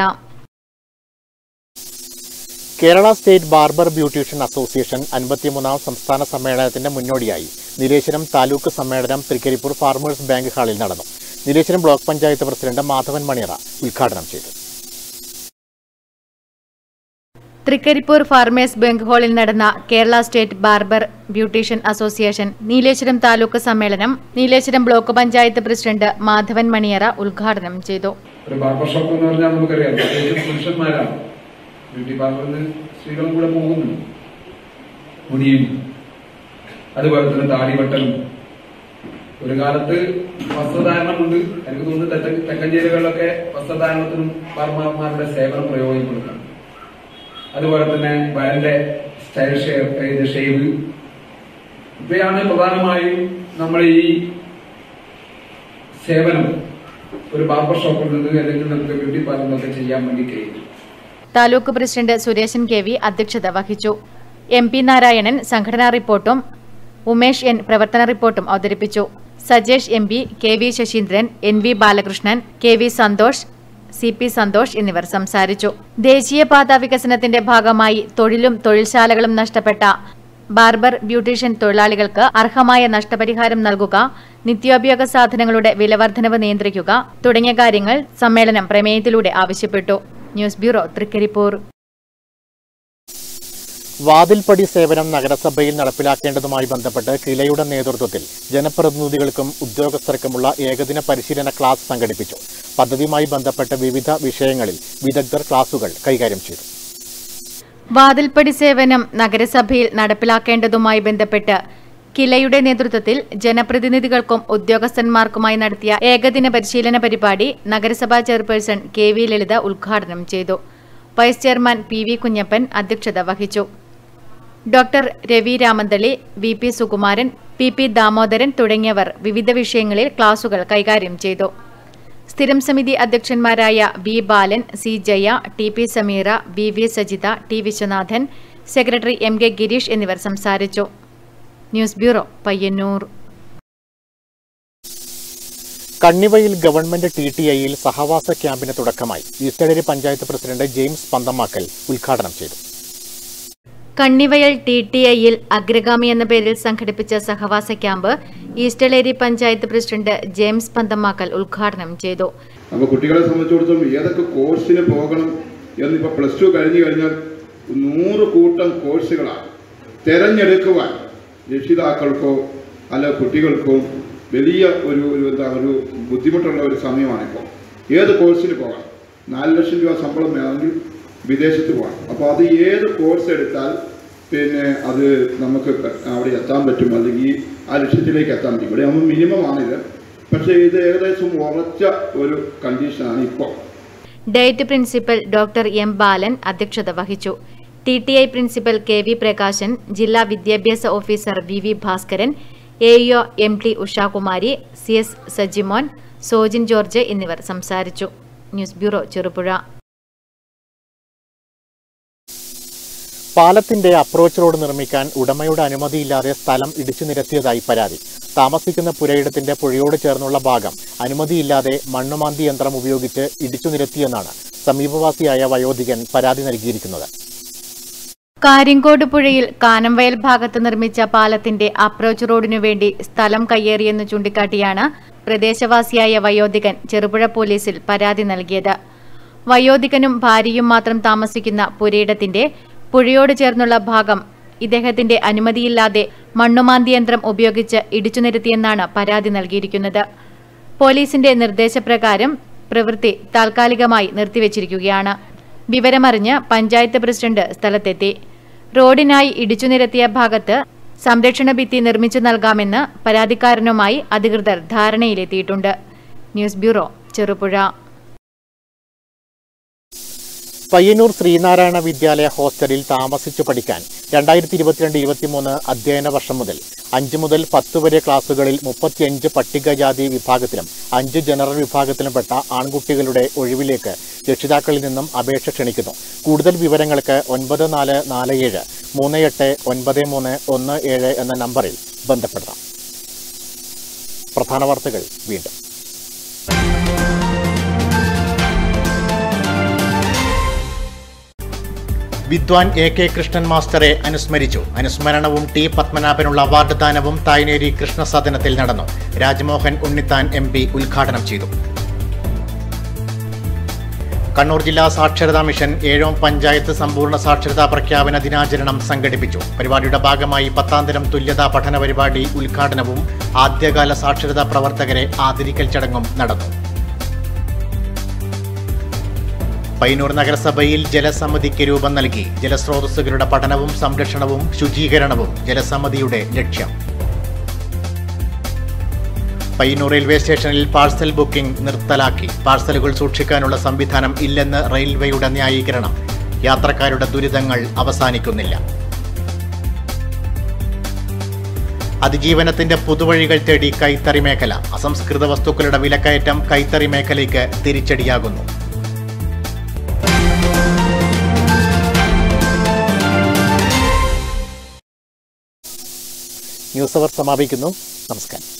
Kerala state barber beautician association അൻപത്തിമൂന്നാം സംസ്ഥാന സമ്മേളനത്തിന്റെ മുന്നോടിയായി നീലേശ്വരം താലൂക്ക് സമ്മേളനം തൃക്കരിപ്പൂർ ഫാർമേഴ്സ് ബാങ്ക് ഹാളിൽ നടന്നു നീലേശ്വരം ബ്ലോക്ക് പഞ്ചായത്ത് പ്രസിഡന്റ് മാധവൻ മണിയറ ഉദ്ഘാടനം ചെയ്തു തൃക്കരിപ്പൂർ ഫാർമേഴ്സ് ബാങ്ക് ഹാളിൽ നടന്ന Kerala state barber beautician association Nileshwaram taluk സമ്മേളനം നീലേശ്വരം ബ്ലോക്ക് പഞ്ചായത്ത് പ്രസിഡന്റ് മാധവൻ മണിയറ ഉദ്ഘാടനം ചെയ്തു ഒരു ബാർബർ ഷോപ്പ് എന്ന് പറഞ്ഞാൽ നമുക്കറിയാം പ്രത്യേകിച്ച് പുരുഷന്മാരാണ് ബ്യൂട്ടി പാർലറിൽ സ്ത്രീകളും കൂടെ പോകുന്നു മുടിയും അതുപോലെ തന്നെ താടിവട്ടലും ഒരു കാലത്ത് വസ്ത്രധാരണമുണ്ട് എനിക്ക് തോന്നുന്നു തെറ്റ തെക്കൻ ജില്ലകളിലൊക്കെ വസ്ത്രധാരണത്തിനും ബാർബർമാരുടെ സേവനം പ്രയോജനപ്പെടുന്നതാണ് അതുപോലെ തന്നെ വരന്റെ സ്റ്റൈൽ ഷേവ് ഷേവ് ഇവയാണ് പ്രധാനമായും നമ്മൾ ഈ സേവനം ഒരു ബാർബർ ഷോപ്പിൽ നിന്ന് അല്ലെങ്കിൽ നമുക്ക് ബ്യൂട്ടി പാർലറിലൊക്കെ ചെയ്യാൻ വേണ്ടി കഴിയും taluk president Suresan K V അധ്യക്ഷത വഹിച്ചു എം പി നാരായണൻ സംഘടനാ റിപ്പോർട്ടും ഉമേഷ് എൻ പ്രവർത്തന റിപ്പോർട്ടും അവതരിപ്പിച്ചു Sajesh M P K V Sasheendran N V Balakrishnan K V Santhosh C P Santhosh എന്നിവർ സംസാരിച്ചു ദേശീയപാത വികസനത്തിന്റെ ഭാഗമായി തൊഴിലും തൊഴിൽശാലകളും നഷ്ടപ്പെട്ട ബാർബർ ബ്യൂട്ടീഷ്യൻ തൊഴിലാളികൾക്ക് അർഹമായ നഷ്ടപരിഹാരം നൽകുക നിത്യോപയോഗ സാധനങ്ങളുടെ വിലവർദ്ധനവ് നിയന്ത്രിക്കുക തുടങ്ങിയ കാര്യങ്ങൾ സമ്മേളനം പ്രമേയത്തിലൂടെ ആവശ്യപ്പെട്ടു ന്യൂസ് ബ്യൂറോ തൃക്കരിപ്പൂർ വാതിൽപ്പടി സേവനം നഗരസഭയിൽ നടപ്പിലാക്കേണ്ടതുമായി ബന്ധപ്പെട്ട് കിലയുടെ നേതൃത്വത്തിൽ ജനപ്രതിനിധികൾക്കും ഉദ്യോഗസ്ഥർക്കുമുള്ള ഏകദിന പരിശീലന ക്ലാസ് സംഘടിപ്പിച്ചു പദ്ധതിയുമായി ബന്ധപ്പെട്ട് വിവിധ വിഷയങ്ങളിൽ വിദഗ്ധർ ക്ലാസുകൾ കൈകാര്യം ചെയ്തു വാതിൽപ്പടി സേവനം നഗരസഭയിൽ നടപ്പിലാക്കേണ്ടതുമായി ബന്ധപ്പെട്ട് കിലയുടെ നേതൃത്വത്തിൽ ജനപ്രതിനിധികൾക്കും ഉദ്യോഗസ്ഥന്മാർക്കുമായി നടത്തിയ ഏകദിന പരിശീലന പരിപാടി നഗരസഭാ ചെയർപേഴ്സൺ കെ വി ലളിത ഉദ്ഘാടനം ചെയ്തു vice chairman P V Kunhappan അധ്യക്ഷത വഹിച്ചു doctor Ravi Ramanthali V P Sukumaran P P Damodaran തുടങ്ങിയവർ വിവിധ വിഷയങ്ങളിൽ ക്ലാസുകൾ കൈകാര്യം ചെയ്തു സ്ഥിരം സമിതി അധ്യക്ഷന്മാരായ B Balan C Jaya T P Sameera B V Sajitha T Viswanathan secretary M K Gireesh എന്നിവർ സംസാരിച്ചു ന്യൂസ് ബ്യൂറോ പയ്യന്നൂർ കണ്ണിവയിൽ ഗവൺമെന്റ് ടി ടി ഐയിൽ സഹവാസ ക്യാമ്പിന് തുടക്കമായി ഈസ്റ്റേഡേരി പഞ്ചായത്ത് പ്രസിഡന്റ് ജെയിംസ് പന്തമാക്കൽ ഉദ്ഘാടനം ചെയ്തു കണ്ണിവയൽ ടി ടി ഐയിൽ അഗ്രഗാമി എന്ന പേരിൽ സംഘടിപ്പിച്ച സഹവാസ camp Eastelery panchayat president James Panthamakkal ഉദ്ഘാടനം ചെയ്തു അപ്പോൾ കുട്ടികളെ സംബന്ധിച്ചിടത്തോളം ഏതൊക്കെ കോഴ്സിന് പോകണം എന്നിപ്പോൾ പ്ലസ് ടു കഴിഞ്ഞു കഴിഞ്ഞാൽ നൂറ് കൂട്ടം കോഴ്സുകളാണ് തിരഞ്ഞെടുക്കുവാൻ രക്ഷിതാക്കൾക്കോ അല്ല കുട്ടികൾക്കോ വലിയ ഒരു ഒരു എന്താ ഒരു ബുദ്ധിമുട്ടുള്ള ഒരു സമയമാണിപ്പോൾ ഏത് കോഴ്സിന് പോകാം നാല് ലക്ഷം രൂപ ശമ്പളം വേണമെങ്കിൽ വിദേശത്ത് പോകാം അപ്പോൾ അത് ഏത് കോഴ്സ് എടുത്താൽ പിന്നെ അത് നമുക്ക് അവിടെ എത്താൻ പറ്റും അല്ലെങ്കിൽ ആ ലക്ഷ്യത്തിലേക്ക് എത്താൻ പറ്റും ഇവിടെ ആകുമ്പോൾ മിനിമം ആണിത് പക്ഷേ ഇത് ഏകദേശം ഉറച്ച ഒരു കണ്ടീഷനാണ് ഇപ്പോൾ DIET principal doctor M Balan അധ്യക്ഷത വഹിച്ചു T T I principal K V Prakashan ജില്ലാ വിദ്യാഭ്യാസ officer V V Bhaskaran A E O M T Ushakumari C S Sajimon Sojin George എന്നിവർ സംസാരിച്ചു ന്യൂസ് ബ്യൂറോ ചെറുപുഴ പാലത്തിന്റെ അപ്രോച്ച് റോഡ് നിർമ്മിക്കാൻ ഉടമയുടെ അനുമതിയില്ലാതെ സ്ഥലം ഇടിച്ചു നിരത്തിയതായി പരാതി താമസിക്കുന്ന പുരയിടത്തിന്റെ പുഴയോട് ചേർന്നുള്ള ഭാഗം അനുമതിയില്ലാതെ മണ്ണുമാന്തി യന്ത്രം ഉപയോഗിച്ച് ഇടിച്ചു നിരത്തിയെന്നാണ് സമീപവാസിയായ വയോധികൻ പരാതി നൽകിയിരിക്കുന്നത് കാര്യങ്കോട് പുഴയിൽ കാനംവയൽ ഭാഗത്ത് നിർമ്മിച്ച പാലത്തിന്റെ അപ്രോച്ച് റോഡിനു വേണ്ടി സ്ഥലം കയ്യേറിയെന്ന് ചൂണ്ടിക്കാട്ടിയാണ് പ്രദേശവാസിയായ വയോധികൻ ചെറുപുഴ പോലീസിൽ പരാതി നൽകിയത് വയോധികനും ഭാര്യയും മാത്രം താമസിക്കുന്ന പുരയിടത്തിന്റെ പുഴയോട് ചേർന്നുള്ള ഭാഗം ഇദ്ദേഹത്തിന്റെ അനുമതിയില്ലാതെ മണ്ണുമാന്തി യന്ത്രം ഉപയോഗിച്ച് ഇടിച്ചു നിരത്തിയെന്നാണ് പരാതി നൽകിയിരിക്കുന്നത് പോലീസിന്റെ നിർദ്ദേശപ്രകാരം പ്രവൃത്തി താൽക്കാലികമായി നിർത്തിവച്ചിരിക്കുകയാണ് വിവരമറിഞ്ഞ് പഞ്ചായത്ത് പ്രസിഡന്റ് സ്ഥലത്തെത്തി റോഡിനായി ഇടിച്ചു നിരത്തിയ ഭാഗത്ത് സംരക്ഷണ ഭിത്തി നിർമ്മിച്ചു നൽകാമെന്ന് പരാതിക്കാരനുമായി അധികൃതർ ധാരണയിലെത്തിയിട്ടുണ്ട് ന്യൂസ് ബ്യൂറോ ചെറുപുഴ പയ്യന്നൂർ ശ്രീനാരായണ വിദ്യാലയ ഹോസ്റ്റലിൽ താമസിച്ചു പഠിക്കാൻ രണ്ടായിരത്തി ഇരുപത്തിരണ്ട് ഇരുപത്തിമൂന്ന് അധ്യയന വർഷം മുതൽ അഞ്ച് മുതൽ പത്ത് വരെ ക്ലാസുകളിൽ മുപ്പത്തിയഞ്ച് പട്ടികജാതി വിഭാഗത്തിലും അഞ്ച് ജനറൽ വിഭാഗത്തിലുംപ്പെട്ട ആൺകുട്ടികളുടെ ഒഴിവിലേക്ക് രക്ഷിതാക്കളിൽ നിന്നും അപേക്ഷ ക്ഷണിക്കുന്നു കൂടുതൽ വിവരങ്ങൾക്ക് ഒൻപത് നാല് നാല് ഏഴ് മൂന്ന് എട്ട് ഒൻപത് മൂന്ന് ഒന്ന് ഏഴ് എന്ന നമ്പറിൽ ബന്ധപ്പെടാം പ്രധാന വാർത്തകൾ വീണ്ടും വിദ്വാൻ എ കെ കൃഷ്ണൻ മാസ്റ്ററെ അനുസ്മരിച്ചു അനുസ്മരണവും ടി പത്മനാഭനുള്ള അവാർഡ് ദാനവും തായ്നേരി കൃഷ്ണസദനത്തിൽ നടന്നു രാജ്മോഹൻ ഉണ്ണിത്താൻ എം പി ഉദ്ഘാടനം ചെയ്തു കണ്ണൂർ ജില്ലാ സാക്ഷരതാ മിഷൻ ഏഴോം പഞ്ചായത്ത് സമ്പൂർണ്ണ സാക്ഷരതാ പ്രഖ്യാപന ദിനാചരണം സംഘടിപ്പിച്ചു പരിപാടിയുടെ ഭാഗമായി പത്താം തരം തുല്യതാ പഠന പരിപാടി ഉദ്ഘാടനവും ആദ്യകാല സാക്ഷരതാ പ്രവർത്തകരെ ആദരിക്കൽ ചടങ്ങും നടന്നു പയ്യന്നൂർ നഗരസഭയിൽ ജലസമിതിക്ക് രൂപം നൽകി ജലസ്രോതസ്സുകളുടെ പഠനവും സംരക്ഷണവും ശുചീകരണവും ജലസമിതിയുടെ ലക്ഷ്യം പയ്യന്നൂർ റെയിൽവേ സ്റ്റേഷനിൽ പാഴ്സൽ ബുക്കിംഗ് നിർത്തലാക്കി പാഴ്സലുകൾ സൂക്ഷിക്കാനുള്ള സംവിധാനം ഇല്ലെന്ന് റെയിൽവേയുടെ ന്യായീകരണം യാത്രക്കാരുടെ ദുരിതങ്ങൾ അവസാനിക്കുന്നില്ല അതിജീവനത്തിന്റെ പുതുവഴികൾ തേടി കൈത്തറി മേഖല അസംസ്കൃത വസ്തുക്കളുടെ വിലക്കയറ്റം കൈത്തറി മേഖലയ്ക്ക് തിരിച്ചടിയാകുന്നു ന്യൂസ് അവർ സമാപിക്കുന്നു നമസ്കാരം